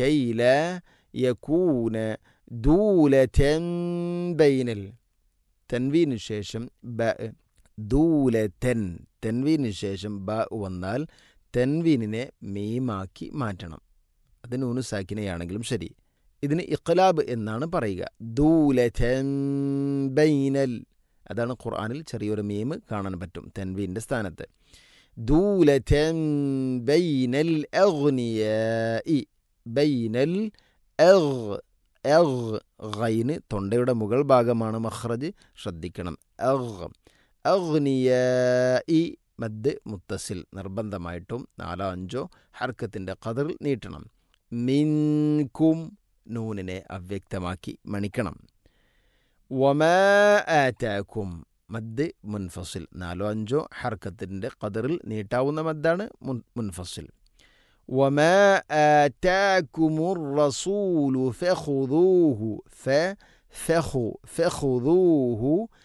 കൈല യകൂന ദൂലതൻ ബൈനൽ തൻവീന് ശേഷം ബ ദൂലതൻ തൻവീന് ശേഷം ബ വന്നാൽ തൻവീനിനെ മീമാക്കി മാറ്റണം അത് നൂന് സാക്കിനെയാണെങ്കിലും ശരി ഇതിന് ഇഖ്ലാബ് എന്നാണ് പറയുക ദൂലതൻ ബൈനൽ അതാണ് ഖുർആനിൽ ചെറിയൊരു മീം കാണാൻ പറ്റും തൻവീൻ്റെ സ്ഥാനത്ത് ദൂലതൻ ബൈനൽ അഗ്നിയായി ബൈനൽ അഗ് അഗ് ഗൈന് തൊണ്ടയുടെ മുകൾ ഭാഗമാണ് മഖ്റജ് ശ്രദ്ധിക്കണം അഗ് അഗ്നിയായി മദ് മുത്തസിൽ നിർബന്ധമായിട്ടും നാലോ അഞ്ചോ ഹർക്കത്തിൻ്റെ കതിറിൽ നീട്ടണം മിൻകും നൂനിനെ അവ്യക്തമാക്കി മണിക്കണം വമാ ആറ്റാക്കും മദ് മുൻഫസിൽ നാലോ അഞ്ചോ ഹർക്കത്തിൻ്റെ കതിറിൽ നീട്ടാവുന്ന മദ്ദാണ് മുൻ മുൻഫസിൽ وما آتاكم الرسول فخذوه ف فخو فخذوه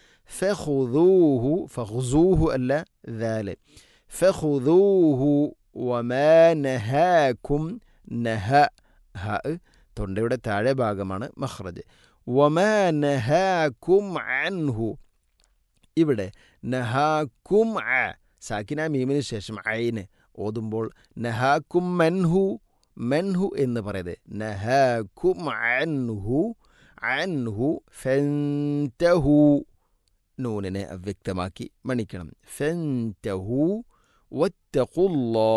فخذوه فخذوه ألا ذلك فخذوه وما نهاكم نهى ها തൊണ്ടയുടെ താഴെ ഭാഗമാണ് മഖ്റജ് വമാ നഹാക്കും അൻഹു ഇവിടെ നഹാക്കും അ സാക്കിന മീമിന് ശേഷം ഐന് ഓതുമ്പോൾ നഹാക്കും മൻഹു മൻഹു എന്ന് പറയുന്നത് നഹാക്കും അൻഹു അൻഹു ഫെൻതഹു നൂനിനെ അവ്യക്തമാക്കി മണിക്കണം ഫെൻതഹു വത്തഖുല്ലോ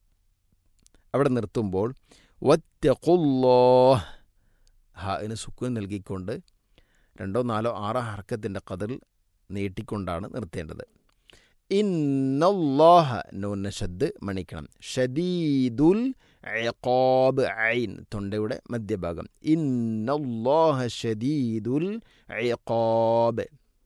അവിടെ നിർത്തുമ്പോൾ വത്തഖുല്ലോ ഹാന് സുക്കുൻ നൽകിക്കൊണ്ട് രണ്ടോ നാലോ ആറോ ഹർക്കത്തിൻ്റെ കതിറിൽ നീട്ടിക്കൊണ്ടാണ് നിർത്തേണ്ടത് ഇന്നല്ലാഹ നൂന്ന ഷദ് മണിക്കണം ഷദീദുൽ ഇഖാബ് ഐൻ തൊണ്ടയുടെ മധ്യഭാഗം ഇന്നല്ലാഹ ഷദീദുൽ ഇഖാബ്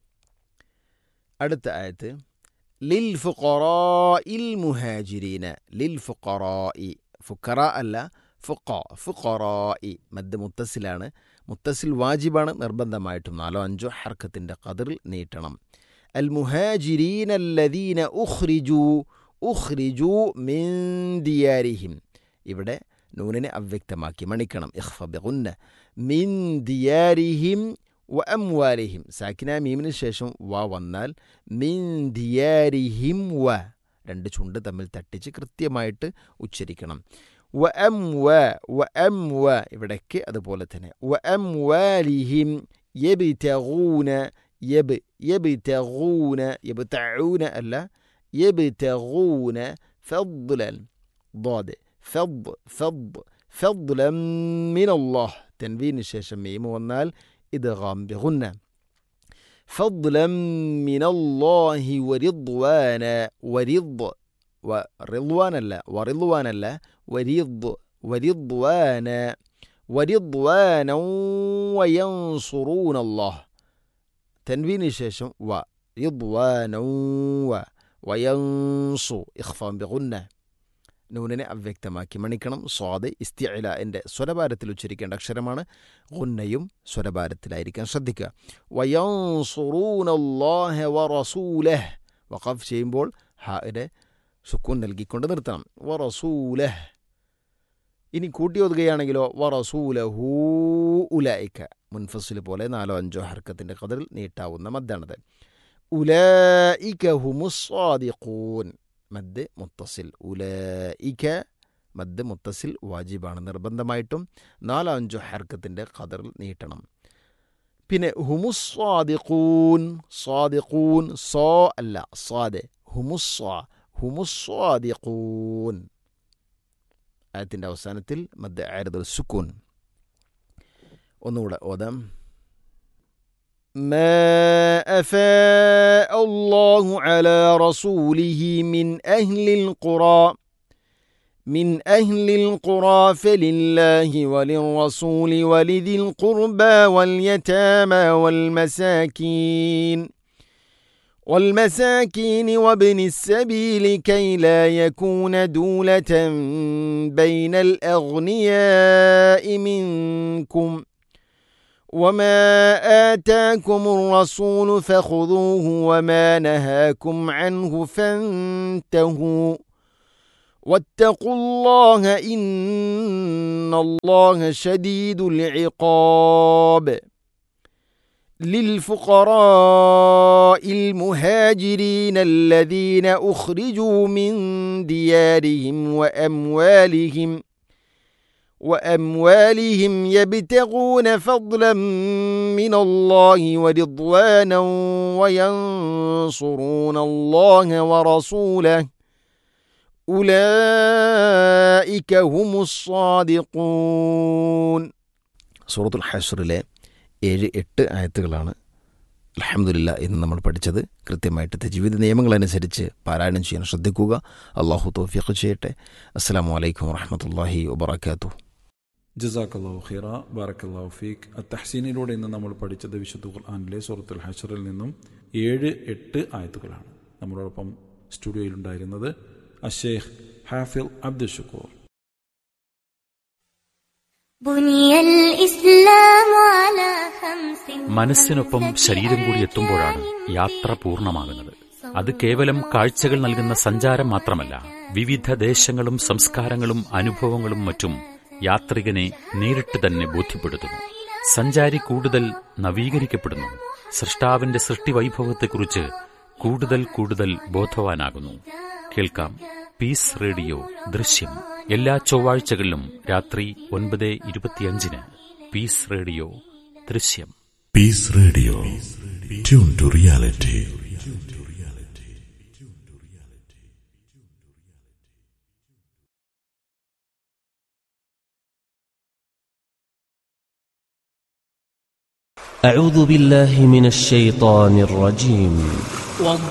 അടുത്ത ആയത്ത് ലിൽ ഫുഖറാഇൽ മുഹാജിരീന ലിൽ ഫുഖറാഇ ഫുഖറ അല്ല ഫുഖ ഫുഖറാഇ മദ് മുത്തസിലാണ് മുത്തസിൽ വാജിബാണ് നിർബന്ധമായിട്ടും നാലോ അഞ്ചോ ഹർക്കത്തിൻ്റെ കതിറിൽ നീട്ടണം المهاجرين الذين أخرجوا أخرجوا من ديارهم ഇവിടെ നൂനിനെ അവ്യക്തമാക്കി മണിക്കണം ഇഖ്ഫ ബിഗുന്ന മിൻ ദിയാരിഹിം വ അംവാലിഹിം സാക്കിന മീമിന് ശേഷം വ വന്നാൽ മിൻ ദിയാരിഹിം വ രണ്ട് ചുണ്ട് തമ്മിൽ തട്ടിച്ച് കൃത്യമായിട്ട് ഉച്ചരിക്കണം വ എം വ വ എം വ ഇവിടേക്ക് അതുപോലെ തന്നെ വ എം വാലിഹിം യബിതഗൂന يب يبتغون يبتعون ألا يبتغون فضلا ضاد فض فض فضلا من الله تنوين الشاشة ميم والنال إدغام بغنة فضلا من الله ورضوانا ورض ورضوان الله ورضوان الله ورض ورضوانا ورضوانا وينصرون الله تنوين الشاشة و رضوانا و وينصو إخفاء بغنة നൂനിനെ അവ്യക്തമാക്കി മണിക്കണം സ്വാദ് ഇസ്തിഅല എൻ്റെ സ്വരഭാരത്തിൽ ഉച്ചരിക്കേണ്ട അക്ഷരമാണ് ഗുന്നയും സ്വരഭാരത്തിലായിരിക്കാൻ ശ്രദ്ധിക്കുക വയൻസുറൂനല്ലാഹ വറസൂലഹ് വഖഫ് ചെയ്യുമ്പോൾ ഹായുടെ സുക്കൂൻ നൽകിക്കൊണ്ട് നിർത്തണം വറസൂലഹ് ഇനി കൂട്ടി ഒതുകയാണെങ്കിലോ വറസൂലഹൂ ഉലൈക്ക മുൻഫസിൽ പോലെ നാലോ അഞ്ചോ ഹർക്കത്തിൻ്റെ കതിറിൽ നീട്ടാവുന്ന മദ്ദാണത് ഉലൈക ഹുമുസ്വാദിഖൂൻ മദ് മുത്തസിൽ ഉലൈക മദ് മുത്തസിൽ വാജിബാണ് നിർബന്ധമായിട്ടും നാലോ അഞ്ചോ ഹർക്കത്തിൻ്റെ കതിറിൽ നീട്ടണം പിന്നെ ഹുമുസ്വാദിഖൂൻ സ്വാദിഖൂൻ സോ അല്ല സ്വാദ് ഹുമുസ്വാ ഹുമുസ്വാദിഖൂൻ ആയത്തിൻ്റെ അവസാനത്തിൽ മദ് ആരദുൽ സുക്കൂൻ ഒന്നുകൂടെ ഓതാം ما أفاء الله على رسوله من أهل القرى من أهل القرى فلله وللرسول ولذي القربى واليتامى والمساكين والمساكين وابن السبيل كي لا يكون دولة بين الأغنياء منكم وما آتاكم الرسول فخذوه وما نهاكم عنه فانتهوا واتقوا الله إن الله شديد العقاب للفقراء المهاجرين الذين أخرجوا من ديارهم وأموالهم وأموالهم يبتغون فضلا من الله ورضوانا وينصرون الله ورسوله أولئك هم الصادقون സൂറത്തുൽ ഹഷറിലെ ഏഴ് എട്ട് ആയത്തുകളാണ് അലഹമുല്ല ഇന്ന് നമ്മൾ പഠിച്ചത് കൃത്യമായിട്ട് തജ്വീദ് നിയമങ്ങളനുസരിച്ച് പാരായണം ചെയ്യാൻ ശ്രദ്ധിക്കുക അള്ളാഹു തോഫിഖ് ചെയ്യട്ടെ അസ്സാം വലൈക്കും വാഹമത്തല്ലാഹി വബർക്കാത്തു ജസാക്കല്ലാഹു ഖിറ ബാറക്കല്ലാഹു ഫീഖ് അത്തഹസീനിലൂടെ ഇന്ന് നമ്മൾ പഠിച്ചത് വിശുദ്ധ ഖുർആാനിലെ സൂറത്തുൽ ഹഷറിൽ നിന്നും ഏഴ് എട്ട് ആയത്തുകളാണ് നമ്മളോടൊപ്പം സ്റ്റുഡിയോയിലുണ്ടായിരുന്നത് അഷേഖ് ഹാഫിൽ അബ്ദുൽ ഷുക്കൂർ بني الإسلام على خمس മനസ്സിനൊപ്പം ശരീരം കൂടി എത്തുമ്പോഴാണ് യാത്ര പൂർണ്ണമാകുന്നത് അത് കേവലം കാഴ്ചകൾ നൽകുന്ന സഞ്ചാരം മാത്രമല്ല വിവിധ ദേശങ്ങളും സംസ്കാരങ്ങളും അനുഭവങ്ങളും മറ്റും യാത്രികനെ നേരിട്ട് തന്നെ ബോധ്യപ്പെടുത്തുന്നു സഞ്ചാരി കൂടുതൽ നവീകരിക്കപ്പെടുന്നു സൃഷ്ടാവിന്റെ സൃഷ്ടിവൈഭവത്തെക്കുറിച്ച് കൂടുതൽ കൂടുതൽ ബോധവാനാകുന്നു കേൾക്കാം പീസ് റേഡിയോ ദൃശ്യം എല്ലാ ചൊവ്വാഴ്ചകളിലും രാത്രി ഒൻപത് ഇരുപത്തിയഞ്ചിന് പീസ് റേഡിയോ ദൃശ്യം Peace Radio. Tune to reality. أعوذ بالله من الشيطان الرجيم